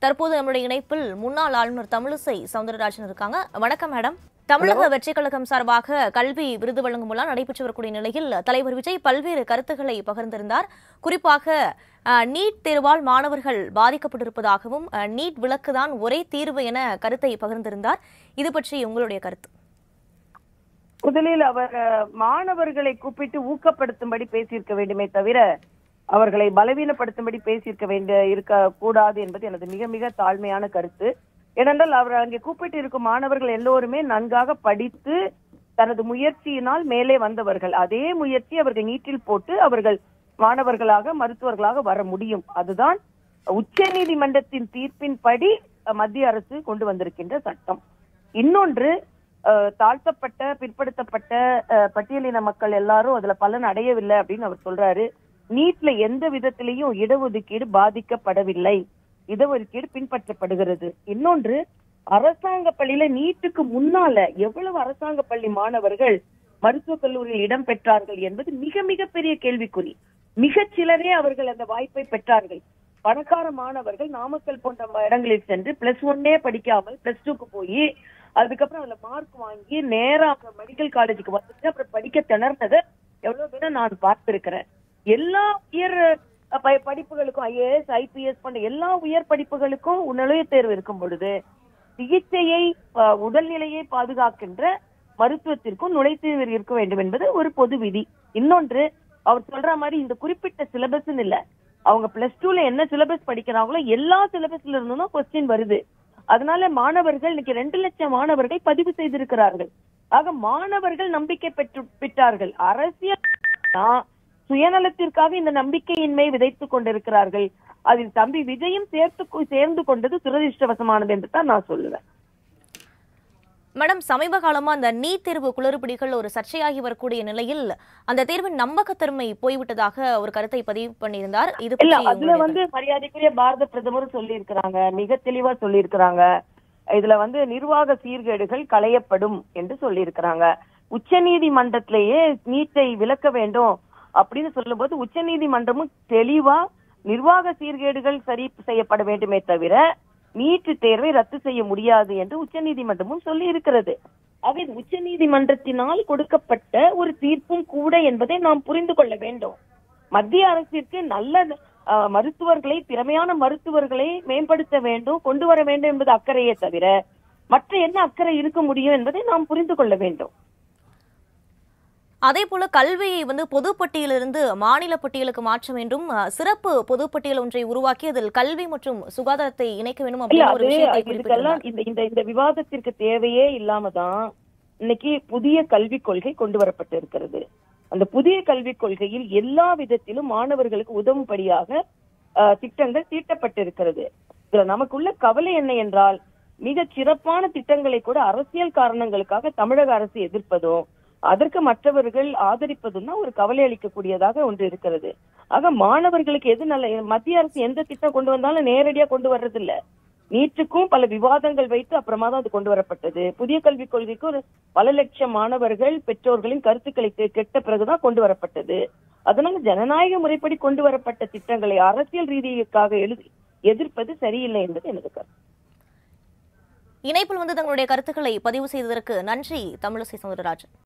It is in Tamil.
தற்போது நம்முடைய இணைப்பில் முன்னாள் ஆளுநர் தமிழிசை சவுந்தரராஜன் இருக்காங்க வணக்கம் மேடம் தமிழக வெற்றிக் கழகம் சார்பாக கல்வி விருது வழங்கும் விழா நடைபெற்று வரக்கூடிய நிலையில் தலைவர் விஜய் பல்வேறு கருத்துக்களை பகிர்ந்திருந்தார் குறிப்பாக அஹ், நீட் தேர்வால் மாணவர்கள் பாதிக்கப்பட்டிருப்பதாகவும் அஹ், நீட் விலக்குதான் ஒரே தீர்வு என கருத்தை பகிர்ந்திருந்தார் இது பற்றி உங்களுடைய கருத்து முதலில் அவர் அஹ், மாணவர்களை கூப்பிட்டு ஊக்கப்படுத்தும்படி பேசியிருக்க வேண்டுமே தவிர அவர்களை பலவீனப்படுத்தும்படி பேசியிருக்க வேண்டிய இருக்க கூடாது என்பது எனது மிக மிக தாழ்மையான கருத்து ஏனென்றால் அவர் அங்கே கூப்பிட்டு இருக்கும் மாணவர்கள் எல்லோருமே நன்காக படித்து தனது முயற்சியினால் மேலே வந்தவர்கள் அதே முயற்சி அவர்கள் நீட்டில் போட்டு அவர்கள் மாணவர்களாக மருத்துவர்களாக வர முடியும் அதுதான் உச்ச நீதிமன்றத்தின் தீர்ப்பின்படி அஹ், மத்திய அரசு கொண்டு வந்திருக்கின்ற சட்டம் இன்னொன்று அஹ், தாழ்த்தப்பட்ட பிற்படுத்தப்பட்ட அஹ், பட்டியலின மக்கள் எல்லாரும் அதுல பலன் அடையவில்லை அப்படின்னு அவர் சொல்றாரு நீட்ல எந்த விதத்திலையும் இடஒதுக்கீடு பாதிக்கப்படவில்லை இடஒதுக்கீடு பின்பற்றப்படுகிறது இன்னொன்று அரசாங்க பள்ளியில நீட்டுக்கு முன்னால எவ்வளவு அரசாங்க பள்ளி மாணவர்கள் மருத்துவக் கல்லூரியில் இடம் பெற்றார்கள் என்பது மிக மிக பெரிய கேள்விக்குறி மிகச் சிலரே அவர்கள் அந்த வாய்ப்பை பெற்றார்கள் பணக்கார மாணவர்கள் நாமக்கல் போன்ற இடங்களில் சென்று பிளஸ் ஒன்னே படிக்காமல் பிளஸ் டூக்கு போய் அதுக்கப்புறம் அதுல மார்க் வாங்கி நேரா அப்புறம் மெடிக்கல் காலேஜுக்கு வந்துட்டு அப்புறம் படிக்க திணறத எவ்வளவு பேரை நான் பார்த்திருக்கிறேன் எல்லா உயர் அஹ், ப- படிப்புகளுக்கும் ஐஏஎஸ் ஐபிஎஸ் போன்ற எல்லா உயர் படிப்புகளுக்கும் நுழைவுத் தேர்வு இருக்கும் பொழுது சிகிச்சையை அஹ், உடல்நிலையை பாதுகாக்கின்ற மருத்துவத்திற்கும் நுழைவுத்தேர்வு இருக்க வேண்டும் என்பது ஒரு பொது விதி இன்னொன்று அவர் சொல்ற மாதிரி இந்த குறிப்பிட்ட சிலபஸ் இல்ல அவங்க பிளஸ் டூல என்ன சிலபஸ் படிக்கிறாங்களோ எல்லா சிலபஸ்ல இருந்தும் தான் கொஸ்டின் வருது அதனால மாணவர்கள் இன்னைக்கு ரெண்டு லட்சம் மாணவர்கள் பதிவு செய்திருக்கிறார்கள் ஆக மாணவர்கள் நம்பிக்கை பெற்று பெற்றார்கள் அரசியல் தான் சுயநலத்திற்காக இந்த நம்பிக்கையின்மை விதைத்துக் கொண்டிருக்கிறார்கள் அதில் தம்பி விஜயும் சேர்த்து கொ- சேர்ந்து கொண்டது துரதிருஷ்டவசமானது என்று தான் நான் சொல்லுவேன் மேடம் சமீப காலமா அந்த நீட் தேர்வு குளறுபடிகள் ஒரு சர்ச்சையாகி வரக்கூடிய நிலையில் அந்த தேர்வின் நம்பகத்தன்மை போய்விட்டதாக ஒரு கருத்தை பதிவு பண்ணியிருந்தார் இது இல்ல பற்றி அதுல உங்களுடைய வந்து மரியாதைக்குரிய பாரத பிரதமரும் சொல்லி இருக்கிறாங்க மிக தெளிவா சொல்லி இருக்கிறாங்க இதுல வந்து நிர்வாக சீர்கேடுகள் களையப்படும் என்று சொல்லி இருக்கிறாங்க உச்ச நீதிமன்றத்திலேயே நீட்டை விலக்க வேண்டும் அப்படின்னு சொல்லும்போது உச்ச நீதிமன்றமும் தெளிவா நிர்வாக சீர்கேடுகள் சரி செய்யப்பட வேண்டுமே தவிர நீட்டு தேர்வை ரத்து செய்ய முடியாது என்று உச்ச நீதிமன்றமும் சொல்லி இருக்கிறது ஆக இது உச்ச நீதிமன்றத்தினால் கொடுக்கப்பட்ட ஒரு தீர்ப்பும் கூட என்பதை நாம் புரிந்து கொள்ள வேண்டும் மத்திய அரசிற்கு நல்ல அஹ், மருத்துவர்களை திறமையான மருத்துவர்களை மேம்படுத்த வேண்டும் கொண்டு வர வேண்டும் என்பது அக்கறையே தவிர மற்ற என்ன அக்கறை இருக்க முடியும் என்பதை நாம் புரிந்து கொள்ள வேண்டும் அதே போல கல்வியை வந்து பொதுப்பட்டியலிருந்து மாநில பட்டியலுக்கு மாற்ற வேண்டும் அஹ், சிறப்பு பொதுப்பட்டியல் ஒன்றை உருவாக்கி அதில் கல்வி மற்றும் சுகாதாரத்தை இணைக்க வேண்டும் இல்ல அப்படின்னு ஒரு அது விஷயத்தை இதுக்கெல்லாம் குறிப்பிட்டிருந்தார் இந்த இந்த இந்த விவாதத்திற்கு தேவையே இல்லாம தான் இன்னைக்கு புதிய கல்விக் கொள்கை கொண்டு வரப்பட்டு இருக்கிறது அந்த புதிய கல்விக் கொள்கையில் எல்லா விதத்திலும் மாணவர்களுக்கு உதவும்படியாக அஹ், திட்டங்கள் தீட்டப்பட்டிருக்கிறது இதுல நமக்குள்ள கவலை என்ன என்றால் மிகச் சிறப்பான திட்டங்களை கூட அரசியல் காரணங்களுக்காக தமிழக அரசு எதிர்ப்பதும் அதற்கு மற்றவர்கள் ஆதரிப்பதும் தான் ஒரு கவலை அளிக்கக்கூடியதாக ஒன்று இருக்கிறது ஆக மாணவர்களுக்கு எது நல்ல மத்திய அரசு எந்த திட்டம் கொண்டு வந்தாலும் நேரடியா கொண்டு வர்றது இல்ல நீட்டுக்கும் பல விவாதங்கள் வைத்து அப்புறமா தான் அது கொண்டு வரப்பட்டது புதிய கல்விக் கொள்கைக்கு ஒரு பல லட்சம் மாணவர்கள் பெற்றோர்களின் கருத்துக்களை கே- கேட்ட பிறகுதான் கொண்டு வரப்பட்டது அதனால ஜனநாயக முறைப்படி கொண்டு வரப்பட்ட திட்டங்களை அரசியல் ரீதிக்காக எழுதி எதிர்ப்பது சரியில்லை என்பது எனது கருத்து இணைப்பில் வந்து தங்களுடைய கருத்துக்களை பதிவு செய்ததற்கு நன்றி தமிழிசை சவுந்தரராஜன்